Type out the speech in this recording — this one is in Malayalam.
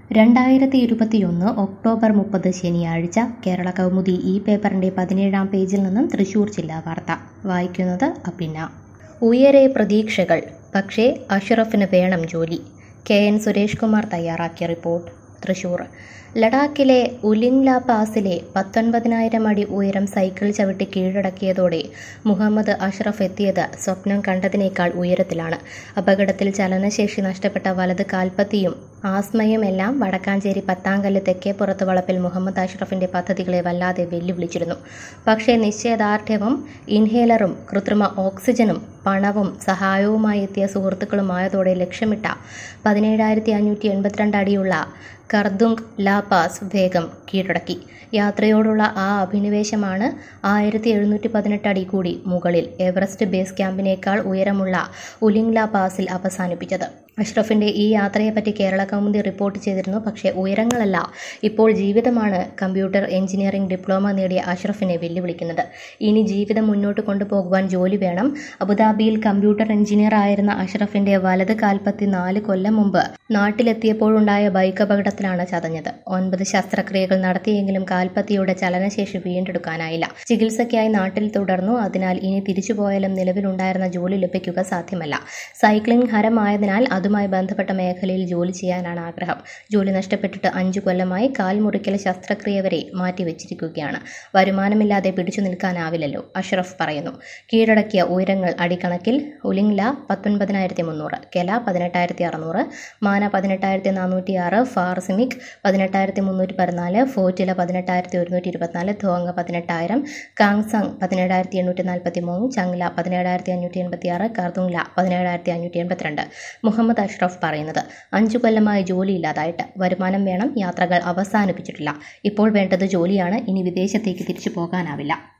രണ്ടായിരത്തി ഇരുപത്തിയൊന്ന് ഒക്ടോബർ മുപ്പത് ശനിയാഴ്ച കേരള കൗമുദി ഈ പേപ്പറിന്റെ പതിനേഴാം പേജിൽ നിന്നും തൃശൂർ ജില്ലാ വാർത്ത വായിക്കുന്നത് അപ്പിന്ന ഉയരെ പ്രതീക്ഷകൾ പക്ഷേ അഷ്റഫിന് വേണം ജോലി കെ എൻ സുരേഷ് കുമാർ തയ്യാറാക്കിയ റിപ്പോർട്ട് തൃശൂർ ലഡാക്കിലെ ഉലിംഗ്ല പാസിലെ പത്തൊൻപതിനായിരം അടി ഉയരം സൈക്കിൾ ചവിട്ടി കീഴടക്കിയതോടെ മുഹമ്മദ് അഷ്റഫ് എത്തിയത് സ്വപ്നം കണ്ടതിനേക്കാൾ ഉയരത്തിലാണ് അപകടത്തിൽ ചലനശേഷി നഷ്ടപ്പെട്ട വലത് കാൽപ്പത്തിയും ആസ്മയും എല്ലാം വടക്കാഞ്ചേരി പത്താങ്കല്ല് തെക്കേപ്പുറത്ത് വളപ്പിൽ മുഹമ്മദ് അഷ്റഫിന്റെ പദ്ധതികളെ വല്ലാതെ വെല്ലുവിളിച്ചിരുന്നു പക്ഷേ നിശ്ചയദാർഢ്യവും ഇൻഹേലറും കൃത്രിമ ഓക്സിജനും പണവും സഹായവുമായി എത്തിയ സുഹൃത്തുക്കളുമായതോടെ ലക്ഷ്യമിട്ട പതിനേഴായിരത്തി അഞ്ഞൂറ്റി എൺപത്തിരണ്ട് അടിയുള്ള കർദുങ് ലാ പാസ് വേഗം കീഴടക്കി യാത്രയോടുള്ള ആ അഭിനിവേശമാണ് ആയിരത്തി എഴുന്നൂറ്റി പതിനെട്ട് അടി കൂടി മുകളിൽ എവറസ്റ്റ് ബേസ് ക്യാമ്പിനേക്കാൾ ഉയരമുള്ള ഉലിംഗ്ല പാസിൽ അവസാനിപ്പിച്ചത് അഷ്റഫിന്റെ ഈ യാത്രയെപ്പറ്റി കേരള കൗമുദി റിപ്പോർട്ട് ചെയ്തിരുന്നു പക്ഷേ ഉയരങ്ങളല്ല ഇപ്പോൾ ജീവിതമാണ് കമ്പ്യൂട്ടർ എഞ്ചിനീയറിംഗ് ഡിപ്ലോമ നേടിയ അഷ്റഫിനെ വെല്ലുവിളിക്കുന്നത് ഇനി ജീവിതം മുന്നോട്ട് കൊണ്ടുപോകുവാൻ ജോലി വേണം അബുദാബിയിൽ കമ്പ്യൂട്ടർ എഞ്ചിനീയർ ആയിരുന്ന അഷ്റഫിന്റെ വലത് കാൽപ്പത്തി നാല് കൊല്ലം മുമ്പ് നാട്ടിലെത്തിയപ്പോഴുണ്ടായ ബൈക്ക് അപകടത്തിലാണ് ചതഞ്ഞത് ഒൻപത് ശസ്ത്രക്രിയകൾ നടത്തിയെങ്കിലും കാൽപ്പത്തിയുടെ ചലനശേഷി വീണ്ടെടുക്കാനായില്ല ചികിത്സയ്ക്കായി നാട്ടിൽ തുടർന്നു അതിനാൽ ഇനി തിരിച്ചുപോയാലും നിലവിലുണ്ടായിരുന്ന ജോലി ലഭിക്കുക സാധ്യമല്ല സൈക്ലിംഗ് ഹരമായതിനാൽ അതുമായി ബന്ധപ്പെട്ട മേഖലയിൽ ജോലി ചെയ്യാനാണ് ആഗ്രഹം ജോലി നഷ്ടപ്പെട്ടിട്ട് അഞ്ചു കൊല്ലമായി കാൽ മുറിക്കൽ ശസ്ത്രക്രിയ വരെ മാറ്റിവെച്ചിരിക്കുകയാണ് വരുമാനമില്ലാതെ പിടിച്ചു നിൽക്കാനാവില്ലല്ലോ അഷ്റഫ് പറയുന്നു കീഴടക്കിയ ഉയരങ്ങൾ അടിക്കണക്കിൽ ഉലിംഗ്ല പത്തൊൻപതിനായിരത്തി മുന്നൂറ് കെല പതിനെട്ടായിരത്തി അറുന്നൂറ് മാന പതിനെട്ടായിരത്തി നാനൂറ്റി ആറ് ഫാർസിമിക് പതിനെട്ടായിരത്തി മുന്നൂറ്റി പതിനാല് ഫോറ്റില പതിനെട്ടായിരത്തി ഒരുന്നൂറ്റി ഇരുപത്തിനാല് ധോങ് പതിനെട്ടായിരം കാങ്സങ് പതിനേഴായിരത്തി എണ്ണൂറ്റി നാൽപ്പത്തി മൂന്ന് ചങ്ല പതിനേഴായിരത്തി അഞ്ഞൂറ്റി എൺപത്തി ആറ് കർദുങ്ല പതിനേഴായിരത്തി അഞ്ഞൂറ്റി എൺപത്തിരണ്ട് മുഹമ്മദ് അഷ്റഫ് പറയുന്നത് അഞ്ചു കൊല്ലമായി ജോലിയില്ലാതായിട്ട് വരുമാനം വേണം യാത്രകൾ അവസാനിപ്പിച്ചിട്ടില്ല ഇപ്പോൾ വേണ്ടത് ജോലിയാണ് ഇനി വിദേശത്തേക്ക് തിരിച്ചു പോകാനാവില്ല